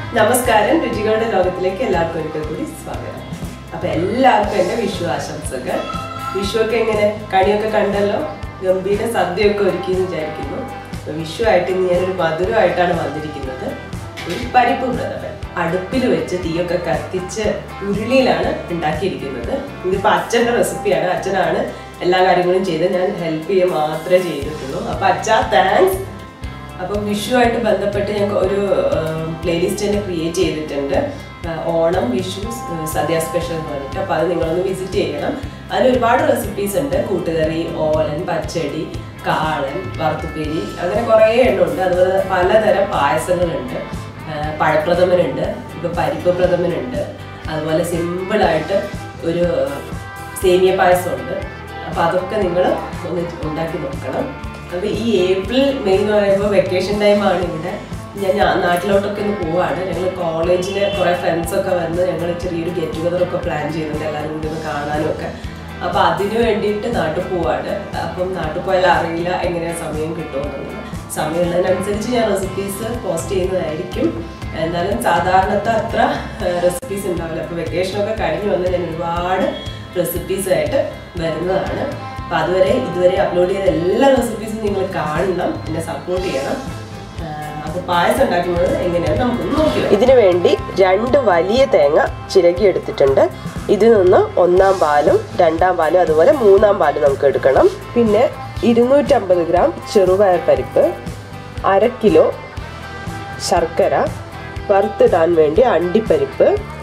നമസ്കാരം രുചികളുടെ ലോകത്തിലേക്ക് എല്ലാവർക്കും ഒരിക്കൽ കൂടി സ്വാഗതം അപ്പൊ എല്ലാവർക്കും എന്റെ വിഷു ആശംസകൾ വിഷു ഒക്കെ എങ്ങനെ കണിയൊക്കെ കണ്ടല്ലോ ഗംഭീര സദ്യയൊക്കെ ഒരുക്കി എന്ന് വിചാരിക്കുന്നു അപ്പൊ വിഷു ആയിട്ട് ഇന്ന് ഞാനൊരു മധുരമായിട്ടാണ് വന്നിരിക്കുന്നത് ഒരു പരിപ്പ് പ്രഥമൻ അടുപ്പിൽ വെച്ച് തീയൊക്കെ കത്തിച്ച് ഉരുളിയിലാണ് ഉണ്ടാക്കിയിരിക്കുന്നത് ഇതിപ്പോ അച്ഛന്റെ റെസിപ്പിയാണ് അച്ഛനാണ് എല്ലാ കാര്യങ്ങളും ചെയ്ത് ഞാൻ ഹെൽപ്പ് ചെയ്യുക മാത്രമേ ചെയ്തിട്ടുള്ളൂ അപ്പൊ അച്ഛാ താങ്ക്സ് അപ്പം വിഷുവായിട്ട് ബന്ധപ്പെട്ട് ഞങ്ങൾക്ക് ഒരു പ്ലേലിസ്റ്റ് തന്നെ ക്രിയേറ്റ് ചെയ്തിട്ടുണ്ട് ആ, ഓണം വിഷു സ്- സദ്യ സ്പെഷ്യൽ എന്ന് പറഞ്ഞിട്ട് അപ്പോൾ അത് നിങ്ങളൊന്ന് വിസിറ്റ് ചെയ്യണം അതിൽ ഒരുപാട് റെസിപ്പീസ് ഉണ്ട് കൂട്ടുകറി ഓലൻ പച്ചടി കാളൻ വറുത്തുപ്പേരി അങ്ങനെ കുറേ എണ്ണം ഉണ്ട് അതുപോലെ പലതരം പായസങ്ങളുണ്ട് ആ, പഴപ്രഥമനുണ്ട് ഇപ്പോൾ പരിപ്പ് പ്രഥമനുണ്ട് അതുപോലെ സിമ്പിളായിട്ട് ഒരു സേമിയ പായസമുണ്ട് അപ്പോൾ അതൊക്കെ നിങ്ങൾ ഒന്ന് ഉണ്ടാക്കി നോക്കണം അപ്പൊ ഈ ഏപ്രിൽ മെയ് എന്ന് പറയുമ്പോൾ വെക്കേഷൻ ടൈമാണ് ഇവിടെ ഞാൻ ഞാ- നാട്ടിലോട്ടൊക്കെ ഒന്ന് പോവാണ് ഞങ്ങൾ കോളേജിലെ കുറെ ഫ്രണ്ട്സ് ഒക്കെ വന്ന് ഞങ്ങൾ ചെറിയൊരു ഗെറ്റ് ടുഗദർ ഒക്കെ പ്ലാൻ ചെയ്യുന്നുണ്ട് എല്ലാവരും കൂടി ഒന്ന് കാണാനും ഒക്കെ അപ്പൊ അതിന് വേണ്ടിയിട്ട് നാട്ടിൽ പോവാണ് അപ്പം നാട്ടിൽ പോയാൽ അറിയില്ല എങ്ങനെ സമയം കിട്ടുമെന്നുള്ളത് സമയമുള്ളതിനനുസരിച്ച് ഞാൻ റെസിപ്പീസ് പോസ്റ്റ് ചെയ്യുന്നതായിരിക്കും എന്നാലും സാധാരണത്തെ അത്ര റെസിപ്പീസ് ഉണ്ടാവില്ല അപ്പൊ വെക്കേഷനൊക്കെ കഴിഞ്ഞ് വന്ന് ഞാൻ ഒരുപാട് റെസിപ്പീസ് ആയിട്ട് വരുന്നതാണ് അപ്പൊ അതുവരെ ഇതുവരെ അപ്ലോഡ് ചെയ്ത എല്ലാ റെസിപ്പീസും നിങ്ങൾ കാണണം എന്നെ സപ്പോർട്ട് ചെയ്യണം അപ്പൊ പായസം ഉണ്ടാക്കുന്നത് എങ്ങനെയാണ് നമുക്കൊന്ന് നോക്കി ഇതിനു വേണ്ടി രണ്ട് വലിയ തേങ്ങ ചിരകി എടുത്തിട്ടുണ്ട് ഇതിൽ നിന്ന് ഒന്നാം പാലും രണ്ടാം പാലും അതുപോലെ മൂന്നാം പാലും നമുക്ക് എടുക്കണം പിന്നെ ഇരുന്നൂറ്റമ്പത് ഗ്രാം ചെറുപയർ പരിപ്പ് അര കിലോ ശർക്കര വറുത്തിടാൻ വേണ്ടി അണ്ടിപ്പരിപ്പ്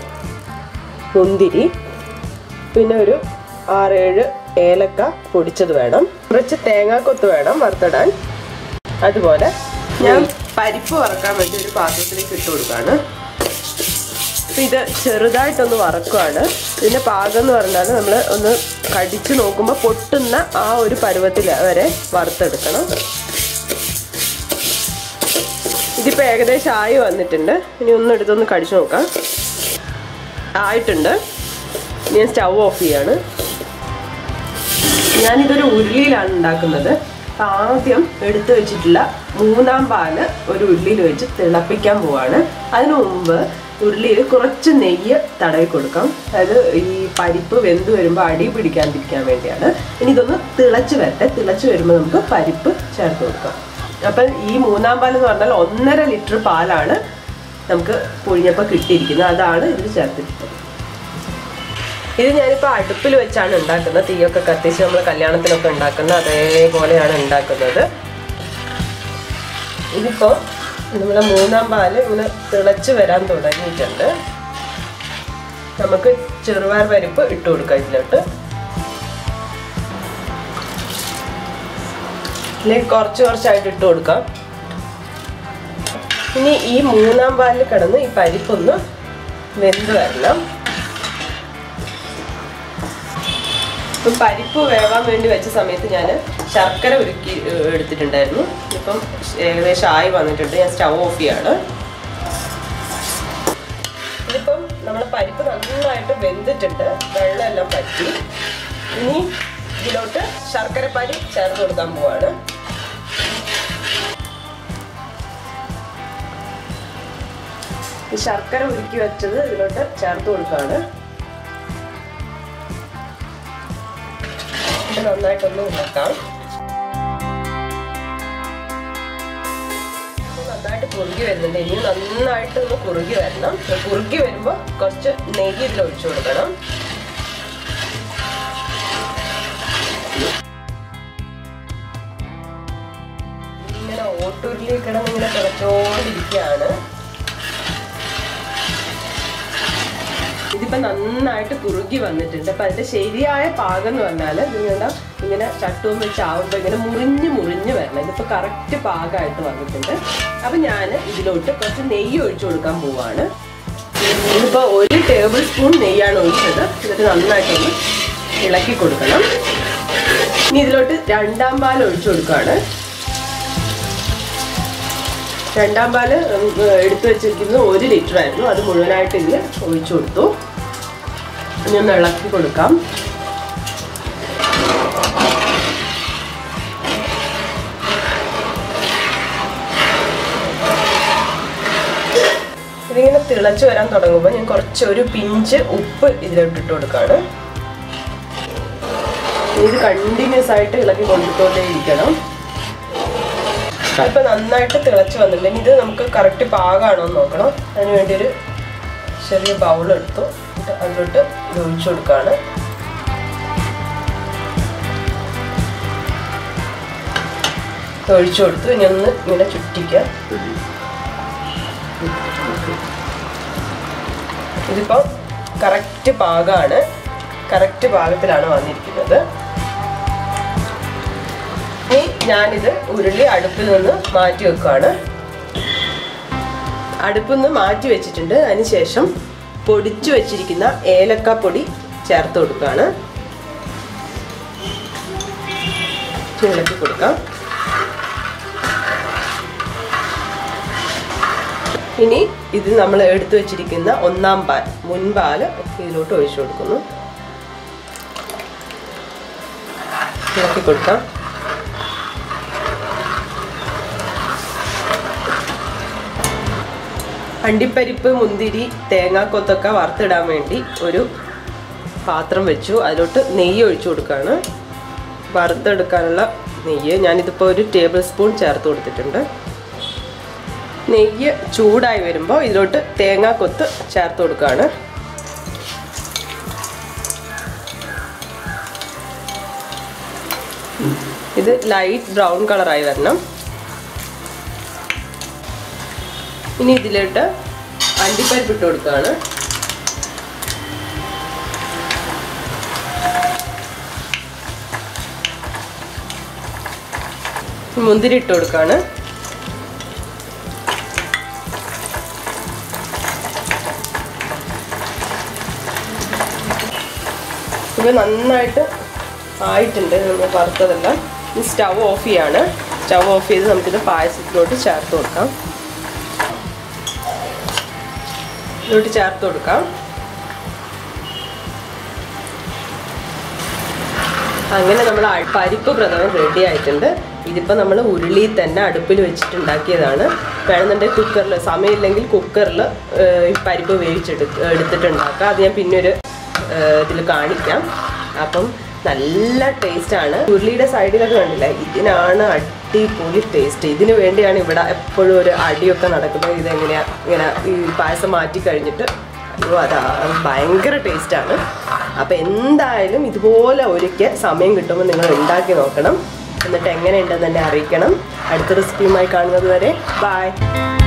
മുന്തിരി പിന്നെ ഒരു ആറേഴ് ഏലക്ക പൊടിച്ചത് വേണം കുറച്ച് തേങ്ങാക്കൊത്ത് വേണം വറുത്തിടാൻ അതുപോലെ ഞാൻ പരിപ്പ് വറക്കാൻ വേണ്ടി ഒരു പാത്രത്തിലേക്ക് ഇട്ട് കൊടുക്കുകയാണ് അപ്പം ഇത് ചെറുതായിട്ടൊന്ന് വറക്കുവാണ് ഇതിൻ്റെ പാകം എന്ന് പറഞ്ഞാൽ നമ്മൾ ഒന്ന് കടിച്ചു നോക്കുമ്പോൾ പൊട്ടുന്ന ആ ഒരു പരുവത്തിൽ വരെ വറുത്തെടുക്കണം ഇതിപ്പോൾ ഏകദേശം ആയി വന്നിട്ടുണ്ട് ഇനി ഒന്ന് എടുത്തൊന്ന് കടിച്ചു നോക്കാം ആയിട്ടുണ്ട് ഇനി ഞാൻ സ്റ്റൗ ഓഫ് ചെയ്യാണ് ഞാനിതൊരു ഉരുളിയിലാണ് ഉണ്ടാക്കുന്നത് അപ്പം ആദ്യം എടുത്തു വെച്ചിട്ടുള്ള മൂന്നാം പാല് ഒരു ഉരുളിയിൽ വെച്ച് തിളപ്പിക്കാൻ പോവാണ് അതിനു മുമ്പ് ഉരുളിയിൽ കുറച്ച് നെയ്യ് തടവി കൊടുക്കാം അതായത് ഈ പരിപ്പ് വെന്ത് വരുമ്പോൾ അടി പിടിക്കാതിരിക്കാൻ വേണ്ടിയാണ് ഇനി ഇതൊന്ന് തിളച്ച് വരട്ടെ തിളച്ച് വരുമ്പോൾ നമുക്ക് പരിപ്പ് ചേർത്ത് കൊടുക്കാം അപ്പം ഈ മൂന്നാം പാൽ എന്ന് പറഞ്ഞാൽ ഒന്നര ലിറ്റർ പാലാണ് നമുക്ക് പൊഴിഞ്ഞപ്പോൾ കിട്ടിയിരിക്കുന്നത് അതാണ് ഇതിൽ ചേർത്തിട്ടുള്ളത് ഇത് ഞാനിപ്പോൾ അടുപ്പിൽ വെച്ചാണ് ഉണ്ടാക്കുന്നത് തീയൊക്കെ കത്തിച്ച് നമ്മൾ കല്യാണത്തിനൊക്കെ ഉണ്ടാക്കുന്ന അതേപോലെയാണ് ഉണ്ടാക്കുന്നത് ഇതിപ്പോൾ നമ്മുടെ മൂന്നാം പാല് ഇങ്ങനെ തിളച്ച് വരാൻ തുടങ്ങിയിട്ടുണ്ട് നമുക്ക് ചെറുപയർ പരിപ്പ് ഇട്ട് കൊടുക്കാം ഇതിലോട്ട് ഇതിലേക്ക് കുറച്ച് കുറച്ചായിട്ട് ഇട്ട് കൊടുക്കാം ഇനി ഈ മൂന്നാം പാലിൽ കിടന്ന് ഈ പരിപ്പൊന്ന് വെന്ത് വരണം ഇപ്പം പരിപ്പ് വേവാൻ വേണ്ടി വെച്ച സമയത്ത് ഞാൻ ശർക്കര ഉരുക്കി ഏഹ്, എടുത്തിട്ടുണ്ടായിരുന്നു ഇപ്പം ഏകദേശം ആയി വന്നിട്ടുണ്ട് ഞാൻ സ്റ്റൗ ഓഫ് ചെയ്യാണ് ഇതിപ്പം നമ്മുടെ പരിപ്പ് നന്നായിട്ട് വെന്തിട്ടുണ്ട് വെള്ളമെല്ലാം പറ്റി ഇനി ഇതിലോട്ട് ശർക്കരപ്പാനി ചേർത്ത് കൊടുക്കാൻ പോവാണ് ഈ ശർക്കര ഉരുക്കി വെച്ചത് ഇതിലോട്ട് ചേർത്ത് കൊടുക്കുകയാണ് ഇത് നന്നായിട്ടൊന്ന് ഇളക്കാം ഇത് നന്നായിട്ട് കുറുകി വരുന്നുണ്ട് ഇനി നന്നായിട്ട് ഒന്ന് കുറുകി വരണം കുറുകി വരുമ്പോൾ കുറച്ച് നെയ്യ് ഇതിൽ ഒഴിച്ചു കൊടുക്കണം ഇങ്ങനെ ഓട്ടുരുളി കിടന്ന് ഇങ്ങനെ തിളച്ചോണ്ടിരിക്കുകയാണ് ഇതിപ്പോ നന്നായിട്ട് കുറുകി വന്നിട്ടുണ്ട് അപ്പൊ അതിന്റെ ശരിയായ പാകം എന്ന് പറഞ്ഞാൽ നിങ്ങളുടെ ഇങ്ങനെ ചട്ടവും വെച്ച് ആവുമ്പോൾ ഇങ്ങനെ മുറിഞ്ഞ് മുറിഞ്ഞ് വരണം ഇതിപ്പോ കറക്റ്റ് പാകമായിട്ട് വന്നിട്ടുണ്ട് അപ്പൊ ഞാൻ ഇതിലോട്ട് കുറച്ച് നെയ്യ് ഒഴിച്ചു കൊടുക്കാൻ പോവാണ് ഇതിപ്പോ ഒരു ടേബിൾ സ്പൂൺ നെയ്യാണ് ഒഴിച്ചത് എന്നിട്ട് നന്നായിട്ടൊന്ന് ഇളക്കി കൊടുക്കണം ഇനി ഇതിലോട്ട് രണ്ടാം പാൽ ഒഴിച്ചു കൊടുക്കുകയാണ് രണ്ടാം പാല് ഉം, എടുത്തു വെച്ചിരിക്കുന്നത് ഒരു ലിറ്റർ ആയിരുന്നു അത് മുഴുവനായിട്ട് ഇതിൽ ഒഴിച്ചു കൊടുത്തു ഇനി ഒന്ന് ഇളക്കി കൊടുക്കാം ഇതിങ്ങനെ തിളച്ച് വരാൻ തുടങ്ങുമ്പോൾ ഞാൻ കുറച്ച് ഒരു പിഞ്ച് ഉപ്പ് ഇതിലോട്ട് ഇട്ട് കൊടുക്കുകയാണ് ഇത് കണ്ടിന്യൂസ് ആയിട്ട് ഇളക്കി കൊണ്ടുകൊണ്ടേ ഇരിക്കണം ഇപ്പൊ നന്നായിട്ട് തിളച്ച് വന്നിട്ടുണ്ടെങ്കിൽ ഇത് നമുക്ക് കറക്റ്റ് പാകമാണോ എന്ന് നോക്കണം അതിന് വേണ്ടി ഒരു ചെറിയ ബൗൾ എടുത്തു എന്നിട്ട് അതിലോട്ട് ഇത് ഒഴിച്ചു കൊടുക്കുകയാണ് ഇത് ഒഴിച്ചു കൊടുത്തു ഇനി ഒന്ന് ഇങ്ങനെ ചുറ്റിക്കുക ഇതിപ്പോൾ കറക്റ്റ് പാകമാണ് കറക്റ്റ് പാകത്തിലാണ് വന്നിരിക്കുന്നത് ഇനി ഞാനിത് ഉരുളി അടുപ്പിൽ നിന്ന് മാറ്റി വെക്കുകയാണ് അടുപ്പിൽ നിന്ന് മാറ്റി വെച്ചിട്ടുണ്ട് അതിനുശേഷം പൊടിച്ചു വെച്ചിരിക്കുന്ന ഏലക്ക പൊടി ചേർത്ത് കൊടുക്കുകയാണ് ഇളക്കി കൊടുക്കാം ഇനി ഇത് നമ്മൾ എടുത്തു വെച്ചിരിക്കുന്ന ഒന്നാം പാൽ മുൻപാൽ ഇതിലോട്ട് ഒഴിച്ചു കൊടുക്കുന്നു ഇളക്കി കൊടുക്കാം അണ്ടിപ്പരിപ്പ് മുന്തിരി തേങ്ങാക്കൊത്തൊക്കെ വറുത്തിടാൻ വേണ്ടി ഒരു പാത്രം വെച്ചു അതിലോട്ട് നെയ്യ് ഒഴിച്ചു കൊടുക്കുകയാണ് വറുത്തെടുക്കാനുള്ള നെയ്യ് ഞാനിതിപ്പോൾ ഒരു ടേബിൾ സ്പൂൺ ചേർത്ത് കൊടുത്തിട്ടുണ്ട് നെയ്യ് ചൂടായി വരുമ്പോൾ ഇതിലോട്ട് തേങ്ങാക്കൊത്ത് ചേർത്ത് കൊടുക്കുകയാണ് ഇത് ലൈറ്റ് ബ്രൗൺ കളറായി വരണം ഇനി ഇതിലോട്ട് അണ്ടിപ്പരിപ്പ് ഇട്ട് കൊടുക്കുകയാണ് മുന്തിരി ഇട്ട് കൊടുക്കുകയാണ് ഇത് നന്നായിട്ട് ആയിട്ടുണ്ട് നമ്മൾ വറുത്തതെല്ലാം ഈ സ്റ്റവ് ഓഫ് ചെയ്യാണ് സ്റ്റവ് ഓഫ് ചെയ്ത് നമുക്കിത് പായസത്തിലോട്ട് ചേർത്ത് കൊടുക്കാം ഇതിലോട്ട് ചേർത്ത് കൊടുക്കാം അങ്ങനെ നമ്മൾ പരിപ്പ് പ്രഥമൻ റെഡി ആയിട്ടുണ്ട് ഇതിപ്പോൾ നമ്മൾ ഉരുളി തന്നെ അടുപ്പിൽ വെച്ചിട്ടുണ്ടാക്കിയതാണ് വേണമെന്നുണ്ടെങ്കിൽ കുക്കറിൽ സമയമില്ലെങ്കിൽ കുക്കറിൽ ഈ പരിപ്പ് വേവിച്ചെടുക്ക എടുത്തിട്ടുണ്ടാക്കാം അത് ഞാൻ പിന്നെ ഒരു ഇതിൽ കാണിക്കാം അപ്പം നല്ല ടേസ്റ്റാണ് ഉരുളിയുടെ സൈഡിലൊക്കെ കണ്ടില്ല ഇതിനാണ് അടിപൊളി ടേസ്റ്റ് ഇതിനു വേണ്ടിയാണ് ഇവിടെ എപ്പോഴും ഒരു അടിയൊക്കെ നടക്കുന്നത് ഇതെങ്ങനെയാ ഇങ്ങനെ ഈ പായസം മാറ്റി കഴിഞ്ഞിട്ട് അയ്യോ അതാ അത് ഭയങ്കര ടേസ്റ്റാണ് അപ്പം എന്തായാലും ഇതുപോലെ ഒരിക്കൽ സമയം കിട്ടുമ്പോൾ നിങ്ങൾ ഉണ്ടാക്കി നോക്കണം എന്നിട്ട് എങ്ങനെയുണ്ടെന്ന് എന്നെ അറിയിക്കണം അടുത്ത റെസിപ്പിയുമായി കാണുന്നത് വരെ ബായ്